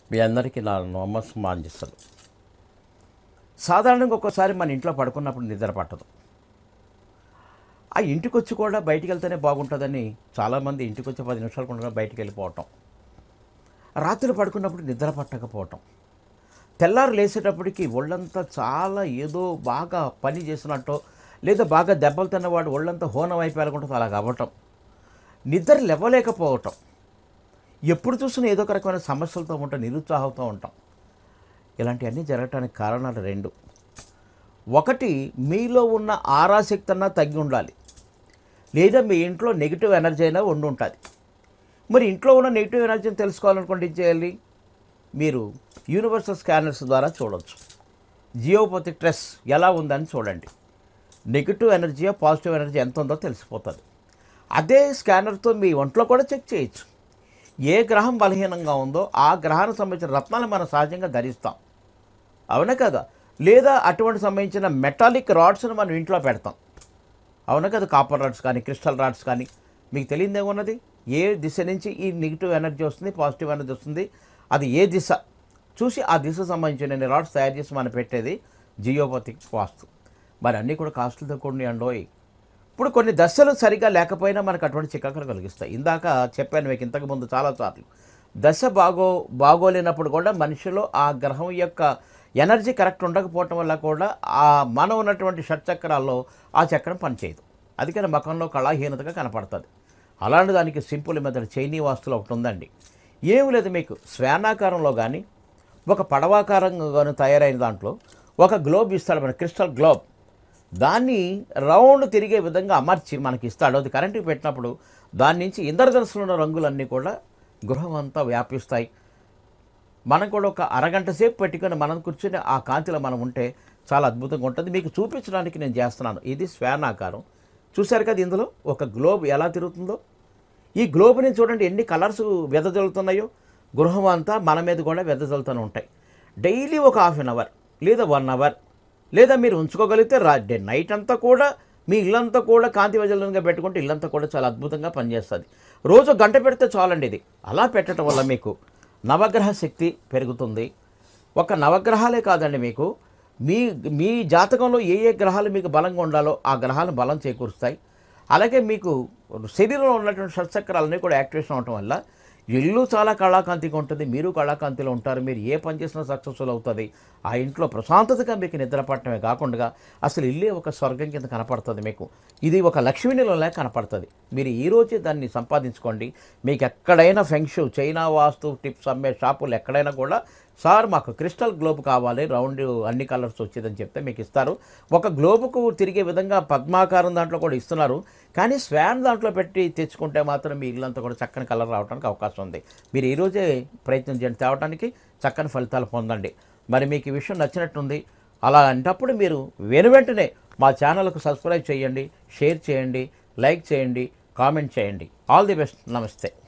మీ అందరికీ నా నమస్మాంజస్సులు సాధారణంగా ఒక్కోసారి మన ఇంట్లో పడుకున్నప్పుడు నిద్ర పట్టదు ఆ ఇంటికి వచ్చి కూడా బయటికి వెళ్తేనే బాగుంటుందని చాలామంది ఇంటికి వచ్చి పది నిమిషాలు కూడా బయటికి వెళ్ళిపోవటం రాత్రి పడుకున్నప్పుడు నిద్ర పట్టకపోవటం తెల్లారు లేచేటప్పటికి ఒళ్ళంతా చాలా ఏదో బాగా పని చేసినట్టు లేదా బాగా దెబ్బలు తిన్నవాడు ఒళ్ళంతా హోనం అయిపోయాలనుకుంటుంది అలా అవ్వటం నిద్ర లేవలేకపోవటం ఎప్పుడు చూసినా ఏదో ఒక రకమైన సమస్యలతో ఉంటాం నిరుత్సాహంతో ఉంటాం ఇలాంటివన్నీ జరగటానికి కారణాలు రెండు ఒకటి మీలో ఉన్న ఆరాశక్తి అన్నా తగ్గి ఉండాలి లేదా మీ ఇంట్లో నెగిటివ్ ఎనర్జీ అయినా ఉండి ఉంటుంది మరి ఇంట్లో ఉన్న నెగిటివ్ ఎనర్జీని తెలుసుకోవాలనుకుంటే ఏం చేయాలి మీరు యూనివర్సల్ స్కానర్స్ ద్వారా చూడొచ్చు జియోపతి స్ట్రెస్ ఎలా ఉందని చూడండి నెగిటివ్ ఎనర్జీ పాజిటివ్ ఎనర్జీ ఎంత ఉందో తెలిసిపోతుంది అదే స్కానర్తో మీ ఒంట్లో కూడా చెక్ చేయొచ్చు ఏ గ్రహం బలహీనంగా ఉందో ఆ గ్రహానికి సంబంధించిన రత్నాలు మనం సహజంగా ధరిస్తాం అవునా కదా లేదా అటువంటి సంబంధించిన మెటాలిక్ రాడ్స్ని మనం ఇంట్లో పెడతాం అవునా కదా కాపర్ రాడ్స్ కానీ క్రిస్టల్ రాడ్స్ కానీ మీకు తెలియదు ఏమున్నది ఏ దిశ నుంచి ఈ నెగిటివ్ ఎనర్జీ వస్తుంది పాజిటివ్ ఎనర్జీ వస్తుంది అది ఏ దిశ చూసి ఆ దిశ సంబంధించిన రాడ్స్ తయారు చేసి మనం పెట్టేది జియోపతిక్ వాస్తు మరి అన్నీ కూడా కాస్ట్లతో కూడిన అండోయ్ ఇప్పుడు కొన్ని దశలు సరిగా లేకపోయినా మనకు అటువంటి చికాకులు కలిగిస్తాయి ఇందాక చెప్పాను మీకు ఇంతకు ముందు చాలాసార్లు దశ బాగో బాగోలేనప్పుడు కూడా మనిషిలో ఆ గ్రహం యొక్క ఎనర్జీ కరెక్ట్ ఉండకపోవటం వల్ల కూడా ఆ మనం ఉన్నటువంటి షట్చక్రాల్లో ఆ చక్రం పనిచేయదు అందుకని మకంలో కళాహీనతగా కనపడుతుంది అలాంటి దానికి సింపుల్ మెథడ్ చైనీ వాస్తులో ఒకటి ఉందండి ఏమి లేదు మీకు శ్వానాకారంలో కానీ ఒక పడవాకారంగా కానీ తయారైన దాంట్లో ఒక గ్లోబ్ ఇస్తాడు మన క్రిస్టల్ గ్లోబ్ దాన్ని రౌండ్ తిరిగే విధంగా అమర్చి మనకి ఇస్తాడు అది కరెంటుకి పెట్టినప్పుడు దాని నుంచి ఇంద్రధనుసులో ఉన్న రంగులన్నీ కూడా గృహం అంతా వ్యాపిస్తాయి మనం కూడా ఒక అరగంట సేపు పెట్టుకొని మనం కూర్చొని ఆ కాంతిలో మనం ఉంటే చాలా అద్భుతంగా ఉంటుంది మీకు చూపించడానికి నేను చేస్తున్నాను ఇది శ్వానాకారం చూశారు కదా ఇందులో ఒక గ్లోబ్ ఎలా తిరుగుతుందో ఈ గ్లోబ్ని చూడండి ఎన్ని కలర్స్ వెదజల్లుతున్నాయో గృహం అంతా మన మీద కూడా వెదజల్లుతూనే ఉంటాయి డైలీ ఒక హాఫ్ అన్ అవర్ లేదా వన్ అవర్ లేదా మీరు ఉంచుకోగలిగితే రా డే నైట్ అంతా కూడా మీ ఇల్లంతా కూడా కాంతి వెదజల్లంగా పెట్టుకుంటే ఇల్లంతా కూడా చాలా అద్భుతంగా పనిచేస్తుంది రోజు గంట పెడితే చాలండి ఇది అలా పెట్టడం వల్ల మీకు నవగ్రహ శక్తి పెరుగుతుంది ఒక నవగ్రహాలే కాదండి మీకు మీ మీ జాతకంలో ఏ ఏ గ్రహాలు మీకు బలంగా ఉండాలో ఆ గ్రహాలు బలం చేకూరుస్తాయి అలాగే మీకు శరీరంలో ఉన్నటువంటి షట్చక్రాలన్నీ కూడా యాక్టివేషన్ అవటం వల్ల ఇల్లు చాలా కళాకాంతిగా ఉంటుంది మీరు కళాకాంతిలో ఉంటారు మీరు ఏ పని చేసినా సక్సెస్ఫుల్ అవుతుంది ఆ ఇంట్లో ప్రశాంతతగా మీకు నిద్ర పట్టడమే కాకుండా అసలు ఇల్లే ఒక స్వర్గం కింద కనపడుతుంది మీకు ఇది ఒక లక్ష్మీనిలోనే కనపడుతుంది మీరు ఈ రోజే దాన్ని సంపాదించుకోండి మీకు ఎక్కడైనా ఫెంక్షు చైనా వాస్తు టిప్స్ అమ్మే షాపులు ఎక్కడైనా కూడా సార్ మాకు క్రిస్టల్ గ్లోబ్ కావాలి రౌండ్ అన్ని కలర్స్ వచ్చేదని చెప్తే మీకు ఇస్తారు ఒక గ్లోబుకు తిరిగే విధంగా పద్మాకారం దాంట్లో కూడా ఇస్తున్నారు కానీ స్వాన్ దాంట్లో పెట్టి తెచ్చుకుంటే మాత్రం మీ ఇల్లంతా కూడా చక్కని కలర్ రావడానికి అవకాశం ఉంది మీరు ఈరోజే ప్రయత్నం చేయండి తేవడానికి చక్కని ఫలితాలు పొందండి మరి మీకు ఈ విషయం నచ్చినట్టుంది అలా అంటప్పుడు మీరు వెను వెంటనే మా ఛానల్కు సబ్స్క్రైబ్ చేయండి షేర్ చేయండి లైక్ చేయండి కామెంట్ చేయండి ఆల్ ది బెస్ట్ నమస్తే